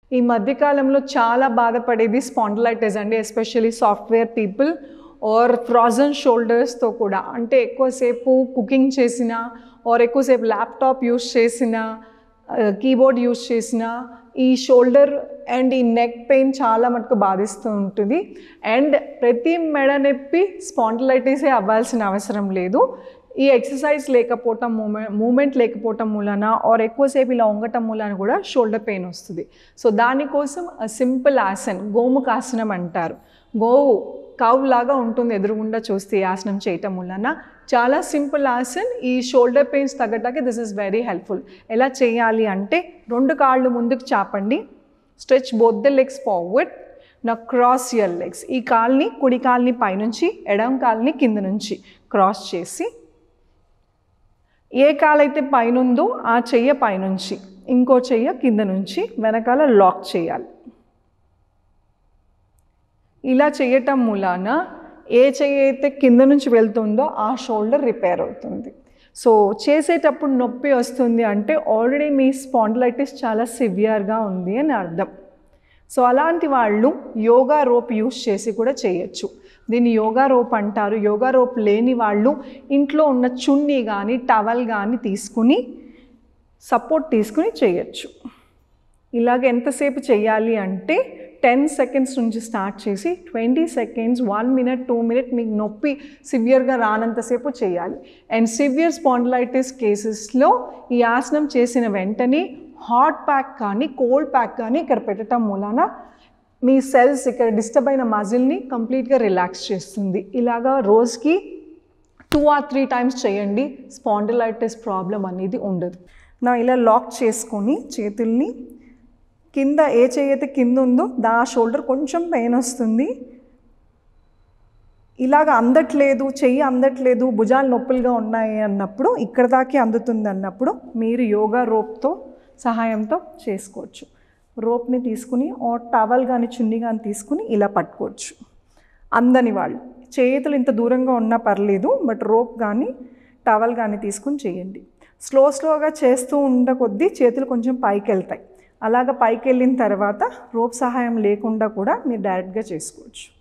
ఈ మధ్యకాలంలో చాలా బాధపడేది స్పాండిలైటిస్ అండి especially software people are frozen షోల్డర్స్తో కూడా అంటే ఎక్కువసేపు కుకింగ్ చేసిన ఆర్ ఎక్కువసేపు ల్యాప్టాప్ యూస్ చేసిన కీబోర్డ్ యూస్ చేసిన ఈ షోల్డర్ అండ్ ఈ నెక్ పెయిన్ చాలా మటుకు బాధిస్తూ ఉంటుంది అండ్ ప్రతి మెడ నొప్పి స్పాండిలైటిసే అవ్వాల్సిన అవసరం లేదు ఈ ఎక్సర్సైజ్ లేకపోవటం మూమెంట్ మూమెంట్ లేకపోవటం మూలన ఆర్ ఎక్కువసేపు ఇలా వంగటం మూలన కూడా షోల్డర్ పెయిన్ వస్తుంది సో దానికోసం సింపుల్ ఆసన్ గోముఖాసనం అంటారు గోవు కవ్ లాగా ఉంటుంది ఎదురుగుండా చూస్తే ఈ ఆసనం చేయటం వలన చాలా సింపుల్ ఆసన్ ఈ షోల్డర్ పెయిన్స్ తగ్గటానికి దిస్ ఇస్ వెరీ హెల్ప్ఫుల్ ఎలా చేయాలి అంటే రెండు కాళ్ళు ముందుకు చాపండి stretch both the legs forward నా క్రాస్ యర్ లెగ్స్ ఈ కాల్ని కుడి కాల్ని పైనుంచి ఎడం కాల్ని కింద నుంచి క్రాస్ చేసి ఏ కాలైతే పైనుందో ఆ చెయ్య పైనుంచి ఇంకో చెయ్య కింద నుంచి వెనకాల లాక్ చేయాలి ఇలా చేయటం మూలాన ఏ చెయ్యి అయితే కింద నుంచి వెళ్తుందో ఆ షోల్డర్ రిపేర్ అవుతుంది సో చేసేటప్పుడు నొప్పి వస్తుంది అంటే ఆల్రెడీ మీ స్పాండిలైటిస్ చాలా సివియర్గా ఉంది అని అర్థం సో అలాంటి వాళ్ళు యోగా రోప్ యూస్ చేసి కూడా చేయొచ్చు దీన్ని యోగా రోప్ అంటారు యోగా రోప్ లేని వాళ్ళు ఇంట్లో ఉన్న చున్నీ కానీ టవల్ కానీ తీసుకుని సపోర్ట్ తీసుకుని చేయొచ్చు ఇలాగ ఎంతసేపు చేయాలి అంటే టెన్ సెకండ్స్ నుంచి స్టార్ట్ చేసి twenty seconds one minute two minute మీకు నొప్పి సివియర్గా రానంతసేపు చేయాలి అండ్ సివియర్ స్పాండిలైటిస్ కేసెస్లో ఈ ఆసనం చేసిన వెంటనే హాట్ ప్యాక్ కానీ కోల్డ్ ప్యాక్ కానీ ఇక్కడ పెట్టడం మూలాన మీ సెల్స్ ఇక్కడ డిస్టర్బ్ అయిన మజిల్ని కంప్లీట్గా రిలాక్స్ చేస్తుంది ఇలాగా రోజుకి టూ ఆర్ త్రీ టైమ్స్ చేయండి స్పాండిలైటిస్ ప్రాబ్లం అనేది ఉండదు నా ఇలా లాక్ చేసుకొని చేతుల్ని కింద ఏ చెయ్యి అయితే కింద ఉందో దా షోల్డర్ కొంచెం పెయిన్ వస్తుంది ఇలాగ అందట్లేదు చెయ్యి అందట్లేదు భుజాలు నొప్పులుగా ఉన్నాయి అన్నప్పుడు ఇక్కడ దాకే అందుతుంది అన్నప్పుడు మీరు యోగా రోప్తో సహాయంతో చేసుకోవచ్చు రోప్ని తీసుకుని ఓ టవల్ కానీ చున్నీ కానీ తీసుకుని ఇలా పట్టుకోవచ్చు అందని వాళ్ళు చేతులు ఇంత దూరంగా ఉన్నా పర్లేదు బట్ రోప్ కానీ టవల్ కానీ తీసుకుని చేయండి స్లో స్లోగా చేస్తూ ఉండ కొద్దీ చేతులు కొంచెం పైకి వెళ్తాయి అలాగ పైకి వెళ్ళిన తర్వాత రోప్ సహాయం లేకుండా కూడా మీరు డైరెక్ట్గా చేసుకోవచ్చు